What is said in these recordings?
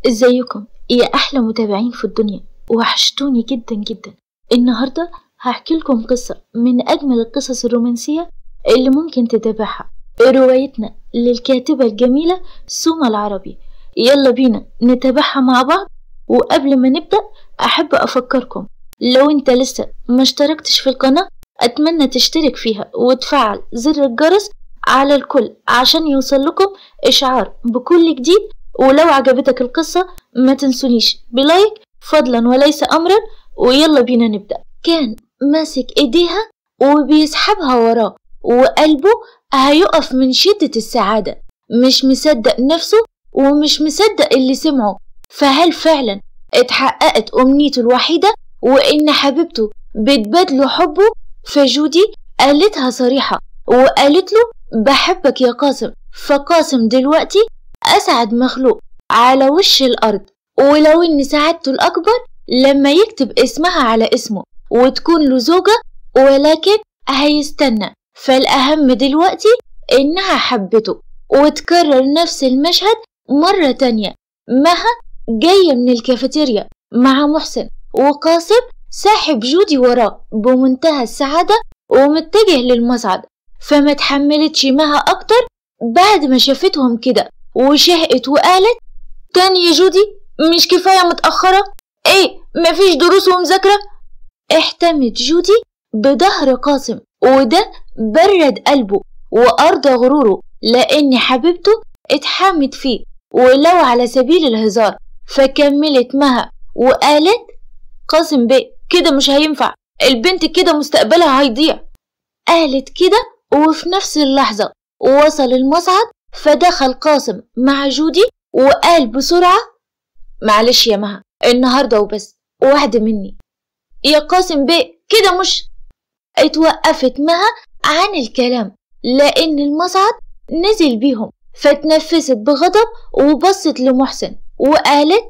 ازيكم يا احلى متابعين في الدنيا وحشتوني جدا جدا النهارده هحكي لكم قصة من اجمل القصص الرومانسية اللي ممكن تتابعها روايتنا للكاتبة الجميلة سوما العربي يلا بينا نتابعها مع بعض وقبل ما نبدأ احب افكركم لو انت لسه ما اشتركتش في القناة اتمنى تشترك فيها وتفعل زر الجرس على الكل عشان يوصل لكم اشعار بكل جديد ولو عجبتك القصة ما تنسونيش بلايك فضلا وليس أمرا ويلا بينا نبدأ كان ماسك إيديها وبيسحبها وراه وقلبه هيقف من شدة السعادة مش مصدق نفسه ومش مصدق اللي سمعه فهل فعلا اتحققت أمنيته الوحيدة وإن حبيبته بتبادله حبه فجودي قالتها صريحة وقالت له بحبك يا قاسم فقاسم دلوقتي أسعد مخلوق على وش الأرض ولو إن سعادته الأكبر لما يكتب اسمها على اسمه وتكون له زوجة ولكن هيستنى فالأهم دلوقتي إنها حبته وتكرر نفس المشهد مرة تانية مها جاية من الكافيتيريا مع محسن وقاسم ساحب جودي وراه بمنتهى السعادة ومتجه للمصعد فما تحملتش مها أكتر بعد ما شافتهم كده وشهقت وقالت تاني يا جودي مش كفاية متأخرة ايه مفيش دروس ومذاكرة احتمت جودي بظهر قاسم وده برد قلبه وأرضى غروره لأن حبيبته اتحامت فيه ولو على سبيل الهزار فكملت مها وقالت قاسم بيه كده مش هينفع البنت كده مستقبلها هيضيع قالت كده وفي نفس اللحظة وصل المصعد فدخل قاسم مع جودي وقال بسرعة معلش يا مها النهاردة وبس واحدة مني يا قاسم بيه كده مش اتوقفت مها عن الكلام لأن المصعد نزل بيهم فتنفست بغضب وبصت لمحسن وقالت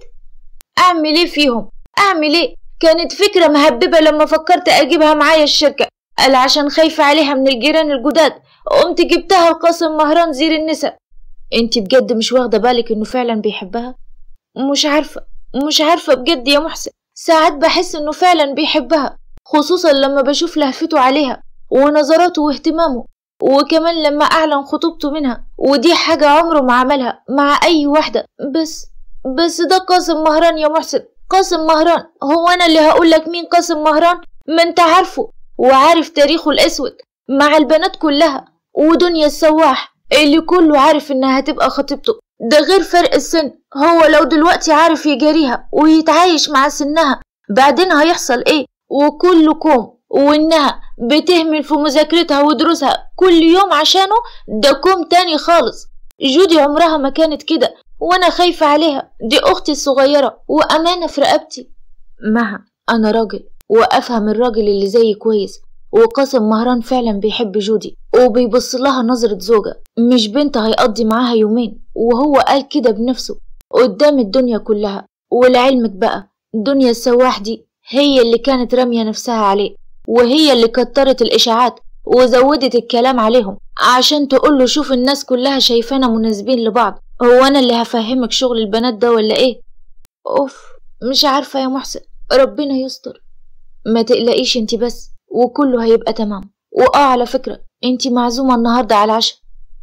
أعمل إيه فيهم أعمل إيه كانت فكرة مهببة لما فكرت أجيبها معايا الشركة قال عشان خايفة عليها من الجيران الجداد قمت جبتها لقاسم مهران زير النساء انت بجد مش واخدة بالك انه فعلا بيحبها مش عارفة مش عارفة بجد يا محسن ساعات بحس انه فعلا بيحبها خصوصا لما بشوف لهفته عليها ونظراته واهتمامه وكمان لما أعلن خطوبته منها ودي حاجة عمره ما عملها مع أي واحدة بس بس ده قاسم مهران يا محسن قاسم مهران هو أنا اللي هقولك مين قاسم مهران ما انت عارفه وعارف تاريخه الأسود مع البنات كلها ودنيا السواح اللي كله عارف إنها هتبقى خطيبته ده غير فرق السن هو لو دلوقتي عارف يجاريها ويتعايش مع سنها بعدين هيحصل ايه وكله كوم وإنها بتهمل في مذاكرتها ودروسها كل يوم عشانه ده كوم تاني خالص جودي عمرها ما كانت كده وأنا خايفة عليها دي أختي الصغيرة وأمانة في رقبتي مها أنا راجل وأفهم الراجل اللي زيي كويس وقاسم مهران فعلا بيحب جودي وبيبص لها نظرة زوجة مش بنت هيقضي معاها يومين وهو قال كده بنفسه قدام الدنيا كلها ولعلمك بقى دنيا السواح دي هي اللي كانت رامية نفسها عليه وهي اللي كترت الإشاعات وزودت الكلام عليهم عشان تقوله شوف الناس كلها شايفانا مناسبين لبعض هو أنا اللي هفهمك شغل البنات ده ولا إيه؟ أوف مش عارفة يا محسن ربنا يستر ما تقلقيش انت بس وكله هيبقى تمام وآه على فكرة انت معزومة النهاردة على العشاء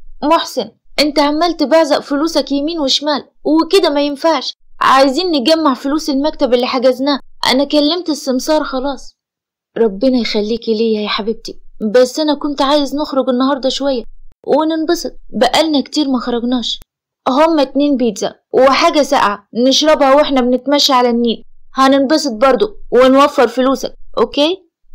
محسن انت عمال تبعزق فلوسك يمين وشمال وكده ما ينفعش عايزين نجمع فلوس المكتب اللي حجزناه انا كلمت السمسار خلاص ربنا يخليكي ليا يا حبيبتي بس انا كنت عايز نخرج النهاردة شوية وننبسط بقالنا كتير ما خرجناش هما اتنين بيتزا وحاجة ساقعة نشربها واحنا بنتمشى على النيل هننبسط برضو ونوفر فلوسك اوكي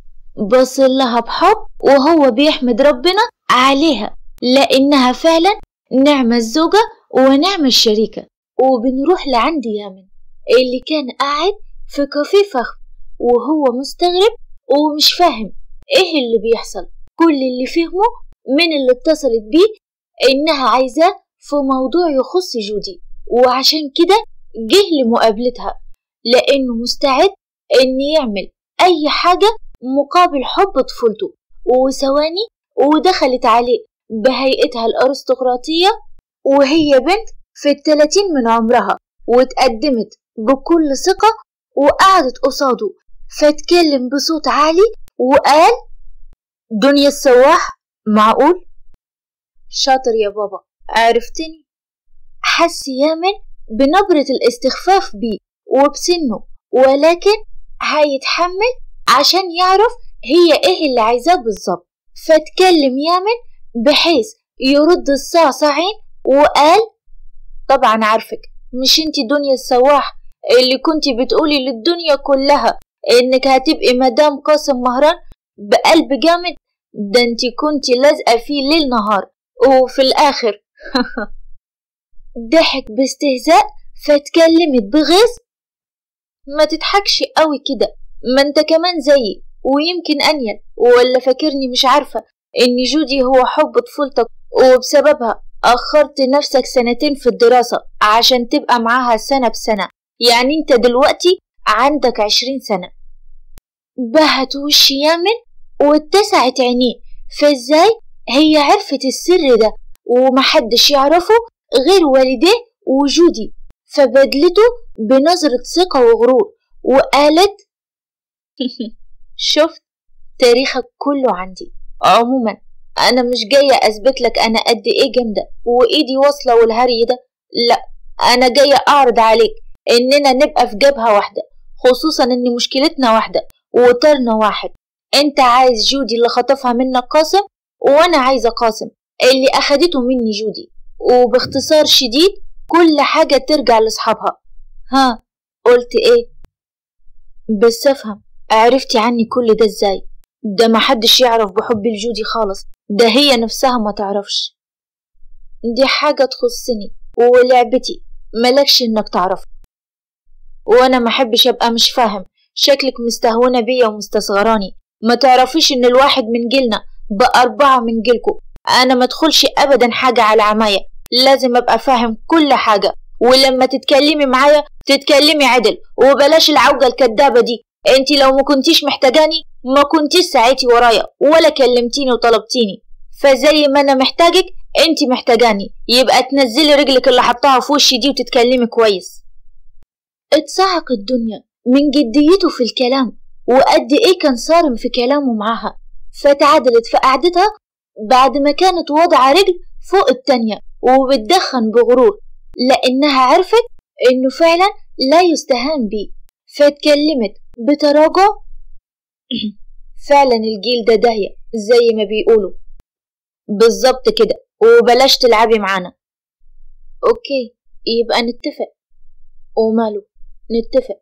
بص لها بحب وهو بيحمد ربنا عليها لانها فعلا نعم الزوجة ونعم الشريكة وبنروح لعند يامن اللي كان قاعد في كافيه فخم وهو مستغرب ومش فاهم ايه اللي بيحصل كل اللي فهمه من اللي اتصلت بيه انها عايزاه في موضوع يخص جودي وعشان كده جه لمقابلتها لأنه مستعد إن يعمل أي حاجة مقابل حب طفولته وثواني ودخلت عليه بهيئتها الأرستقراطية وهي بنت في التلاتين من عمرها واتقدمت بكل ثقة وقعدت قصاده فاتكلم بصوت عالي وقال دنيا السواح معقول شاطر يا بابا عرفتني حس يامن بنبرة الاستخفاف بيه وبسنه ولكن هيتحمل عشان يعرف هي ايه اللي عايزاه بالظبط فاتكلم يامن بحيث يرد الصعصعين وقال طبعا عارفك مش انتي دنيا السواح اللي كنتي بتقولي للدنيا كلها انك هتبقي مدام قاسم مهران بقلب جامد ده انتي كنتي لازقة فيه ليل نهار وفي الآخر ضحك باستهزاء فاتكلمت بغيظ ما تضحكش قوي كده ما انت كمان زيي ويمكن أنيل ولا فاكرني مش عارفة إن جودي هو حب طفولتك وبسببها أخرت نفسك سنتين في الدراسة عشان تبقى معاها سنة بسنة يعني انت دلوقتي عندك عشرين سنة بهت وش يامن واتسعت عينيه فازاي هي عرفت السر ده ومحدش يعرفه غير والديه وجودي فبدلته بنظرة ثقة وغرور وقالت شفت تاريخك كله عندي عموما أنا مش جاية أثبت لك أنا قد إيه جامدة وإيدي واصلة والهري ده لأ أنا جاية أعرض عليك إننا نبقى في جبهة واحدة خصوصا إن مشكلتنا واحدة وطرنا واحد أنت عايز جودي اللي خطفها منك قاسم وأنا عايزة قاسم اللي أخدته مني جودي وباختصار شديد كل حاجة ترجع لأصحابها ها قلت إيه بس أفهم عرفتي عني كل ده إزاي ده محدش يعرف بحب الجودي خالص ده هي نفسها ما تعرفش دي حاجة تخصني ولعبتي ملكش إنك تعرف وأنا محبش أبقى مش فاهم شكلك مستهونة بيا ومستصغراني ما تعرفيش إن الواحد من جيلنا بأربعة من جيلكو أنا ما ادخلش أبدا حاجة على عماية لازم أبقى فاهم كل حاجة ولما تتكلمي معايا تتكلمي عدل وبلاش العوجة الكدابة دي انت لو ما كنتيش محتاجاني ما كنتيش سعيتي ورايا ولا كلمتيني وطلبتيني فزي ما انا محتاجك انت محتاجاني يبقى تنزلي رجلك اللي حطاها في وشي دي وتتكلمي كويس اتصعق الدنيا من جديته في الكلام وقد ايه كان صارم في كلامه معاها فتعدلت في قعدتها بعد ما كانت واضعة رجل فوق التانية وبتدخن بغرور لأنها عرفت إنه فعلا لا يستهان بيه فاتكلمت بتراجع فعلا الجيل ده داهية زي ما بيقولوا بالظبط كده وبلاش تلعبي معانا اوكي يبقى نتفق وماله نتفق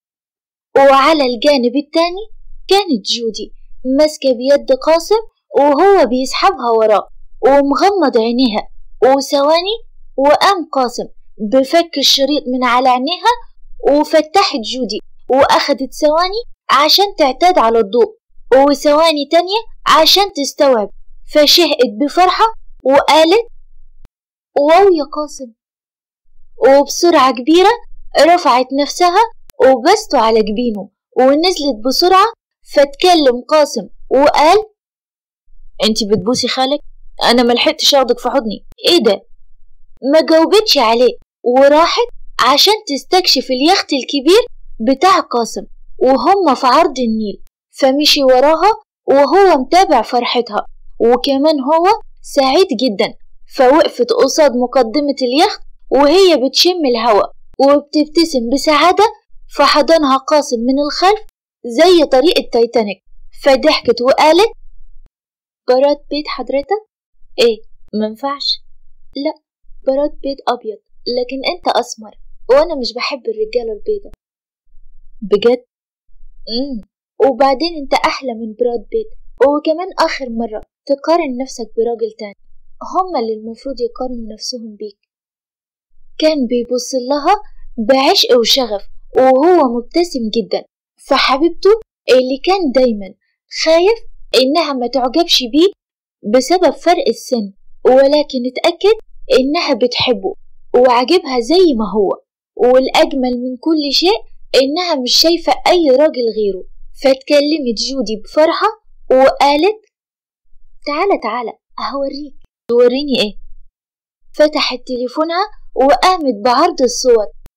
وعلى الجانب التاني كانت جودي ماسكة بيد قاسم وهو بيسحبها وراه ومغمض عينيها وثواني وقام قاسم بفك الشريط من على عينيها وفتحت جودي وأخدت ثواني عشان تعتاد على الضوء وثواني تانية عشان تستوعب فشهقت بفرحة وقالت واو يا قاسم وبسرعة كبيرة رفعت نفسها وبسته على جبينه ونزلت بسرعة فاتكلم قاسم وقال انتي بتبوسي خالك انا ملحقتش اخدك في حضني ايه ده ما جاوبتش عليه وراحت عشان تستكشف اليخت الكبير بتاع قاسم وهم في عرض النيل فمشي وراها وهو متابع فرحتها وكمان هو سعيد جدا فوقفت قصاد مقدمة اليخت وهي بتشم الهواء وبتبتسم بسعادة فحضنها قاسم من الخلف زي طريق التايتانيك فضحكت وقالت براد بيت حضرتك؟ ايه منفعش؟ لا براد بيت أبيض لكن أنت أسمر وأنا مش بحب الرجالة البيضة بجد؟ امم وبعدين أنت أحلى من براد بيت وكمان آخر مرة تقارن نفسك براجل تاني هما اللي المفروض يقارنوا نفسهم بيك كان بيبص لها بعشق وشغف وهو مبتسم جدا فحبيبته اللي كان دايما خايف إنها ما تعجبش بيه بسبب فرق السن ولكن اتأكد إنها بتحبه وعجبها زي ما هو والأجمل من كل شيء إنها مش شايفة أي راجل غيره فاتكلمت جودي بفرحة وقالت تعالى تعالى هوريك توريني ايه فتحت تليفونها وقامت بعرض الصور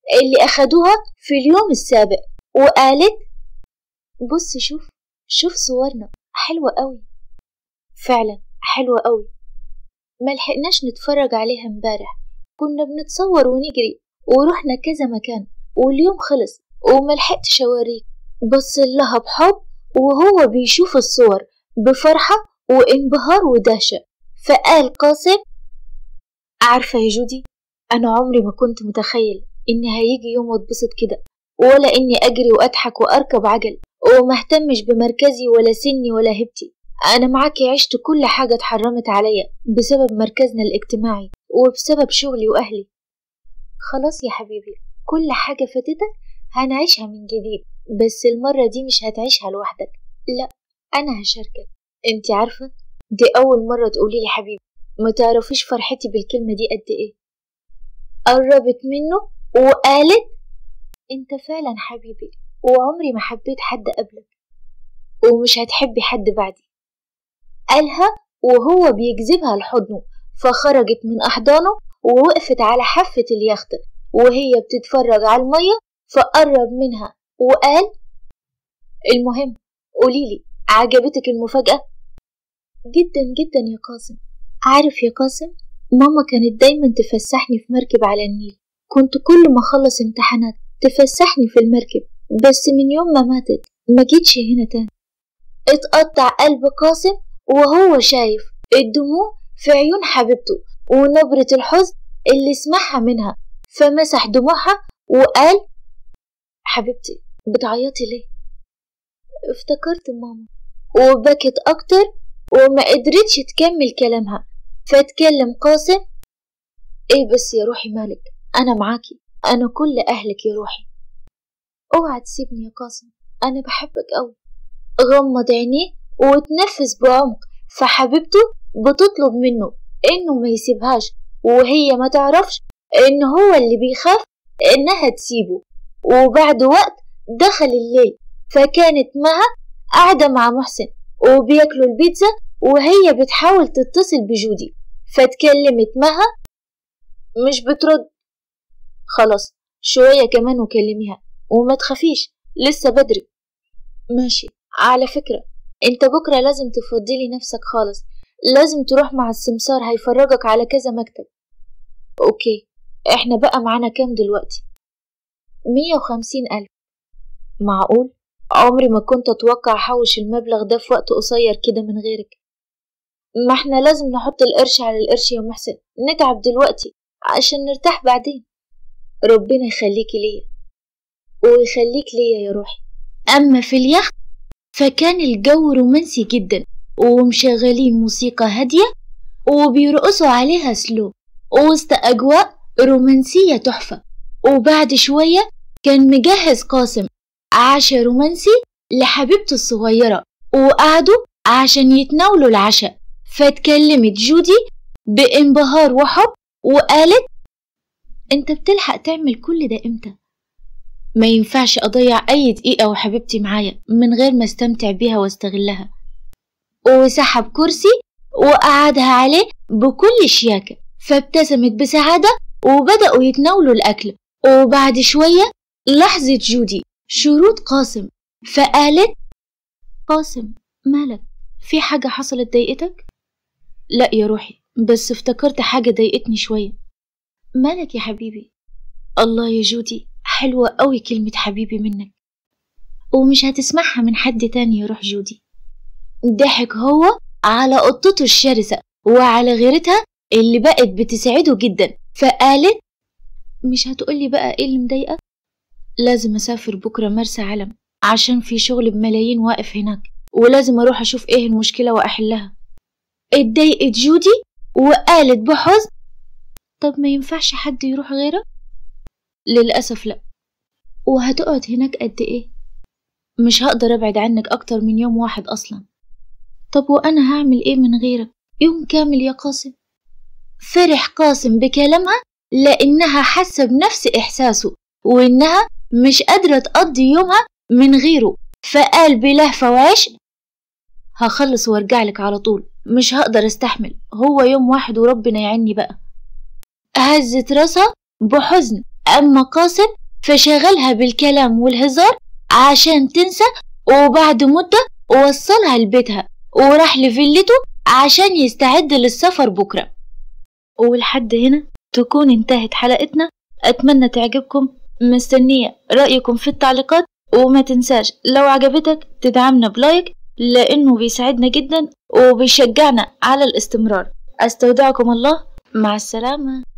اللي أخدوها في اليوم السابق وقالت بص شوف شوف صورنا حلوة قوي فعلا حلوة قوي ملحقناش نتفرج عليها امبارح كنا بنتصور ونجري ورحنا كذا مكان واليوم خلص وملحقتش اوريك بص لها بحب وهو بيشوف الصور بفرحة وانبهار ودهشة فقال قاسم عارفة يا جودي أنا عمري ما كنت متخيل إن هيجي يوم واتبسط كده ولا إني أجري وأضحك وأركب عجل ومهتمش بمركزي ولا سني ولا هبتي أنا معاكي عشت كل حاجة اتحرمت عليا بسبب مركزنا الاجتماعي وبسبب شغلي وأهلي خلاص يا حبيبي كل حاجة فاتتك هنعيشها من جديد بس المرة دي مش هتعيشها لوحدك لا أنا هشاركك انت عارفة دي أول مرة تقولي لي حبيبي ما تعرفيش فرحتي بالكلمة دي قد إيه قربت منه وقالت انت فعلا حبيبي وعمري ما حبيت حد قبلك ومش هتحبي حد بعدي قالها وهو بيجذبها لحضنه فخرجت من أحضانه ووقفت على حافة اليخت وهي بتتفرج على المية فقرب منها وقال المهم قوليلي عجبتك المفاجأة؟ جدا جدا يا قاسم عارف يا قاسم ماما كانت دايما تفسحني في مركب على النيل كنت كل ما أخلص امتحانات تفسحني في المركب بس من يوم ما ماتت ما جيتش هنا تاني اتقطع قلب قاسم وهو شايف الدموع في عيون حبيبته ونبرة الحزن اللي سمعها منها فمسح دموعها وقال حبيبتي بتعيطي ليه افتكرت ماما وبكت أكتر وما قدرتش تكمل كلامها فاتكلم قاسم ايه بس يا روحي مالك انا معاكي انا كل اهلك يا روحي اوعى تسيبني يا قاسم انا بحبك قوي غمض عينيه وتنفس بعمق فحبيبته بتطلب منه انه ما يسيبهاش وهي ما تعرفش ان هو اللي بيخاف انها تسيبه وبعد وقت دخل الليل فكانت مها قاعدة مع محسن وبياكلوا البيتزا وهي بتحاول تتصل بجودي فاتكلمت مها مش بترد خلاص شوية كمان وكلميها وما تخافيش لسه بدري ماشي على فكرة انت بكرة لازم تفضلي نفسك خالص لازم تروح مع السمسار هيفرجك على كذا مكتب اوكي احنا بقى معانا كام دلوقتي مية وخمسين ألف معقول عمري ما كنت أتوقع أحوش المبلغ ده في وقت قصير كده من غيرك ما احنا لازم نحط القرش على القرش يا محسن نتعب دلوقتي عشان نرتاح بعدين ربنا يخليكي ليا ويخليك ليا يا روحي أما في اليخت فكان الجو رومانسي جدا ومشغلين موسيقى هادية وبيرقصوا عليها سلو وسط أجواء رومانسية تحفة وبعد شوية كان مجهز قاسم عشاء رومانسي لحبيبته الصغيرة وقعدوا عشان يتناولوا العشاء فاتكلمت جودي بانبهار وحب وقالت انت بتلحق تعمل كل ده امتى ما ينفعش اضيع اي دقيقة وحبيبتي معايا من غير ما استمتع بيها واستغلها وسحب كرسي وقعدها عليه بكل شياكة فابتسمت بسعادة وبدأوا يتناولوا الأكل وبعد شوية لاحظت جودي شروط قاسم فقالت قاسم مالك في حاجة حصلت ضايقتك؟ لا يا روحي بس افتكرت حاجة ضايقتني شوية مالك يا حبيبي الله يا جودي حلوة قوي كلمة حبيبي منك ومش هتسمعها من حد تاني يا روح جودي ضحك هو على قطته الشرسة وعلى غيرتها اللي بقت بتسعده جدا فقالت مش هتقولي بقى ايه اللي مضايقك لازم اسافر بكرة مرسى علم عشان في شغل بملايين واقف هناك ولازم اروح اشوف ايه المشكلة واحلها اتضايقت جودي وقالت بحزن طب ما ينفعش حد يروح غيرك للأسف لأ وهتقعد هناك قد ايه مش هقدر ابعد عنك اكتر من يوم واحد اصلا طب وانا هعمل ايه من غيرك يوم كامل يا قاسم فرح قاسم بكلامها لانها حاسه بنفس احساسه وانها مش قادره تقضي يومها من غيره فقال بلهفه وعشق هخلص وارجع لك على طول مش هقدر استحمل هو يوم واحد وربنا يعيني بقى هزت راسها بحزن اما قاسم فشغلها بالكلام والهزار عشان تنسى وبعد مدة وصلها لبيتها وراح لفيلته عشان يستعد للسفر بكرة ولحد هنا تكون انتهت حلقتنا أتمنى تعجبكم مستنية رأيكم في التعليقات وما تنساش لو عجبتك تدعمنا بلايك لأنه بيساعدنا جدا وبيشجعنا على الاستمرار أستودعكم الله مع السلامة